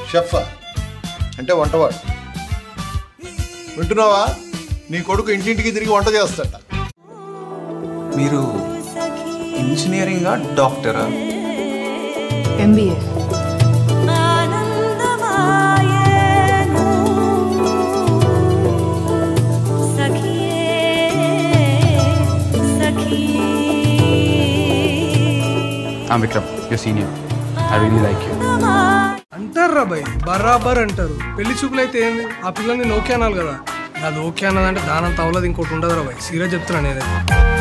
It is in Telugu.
షెఫ్ అంటే వంటవాడు వింటున్నావా నీ కొడుకు ఇంటింటికి తిరిగి వంట చేస్తాట మీరు ఇంజనీరింగా డాక్టరా MBA I'm Vikram, your senior. I really like you. అంటారు రా భయ్ బరాబర్ అంటారు పెళ్లి చూపులు అయితే ఏంది ఆ పిల్లల్ని ఓకే అనాలి కదా అది ఓకే అన్నదంటే దానంత అవ్వలేదు ఇంకోటి ఉండదు రా భయ్ సీరియస్ చెప్తున్నా నేనైతే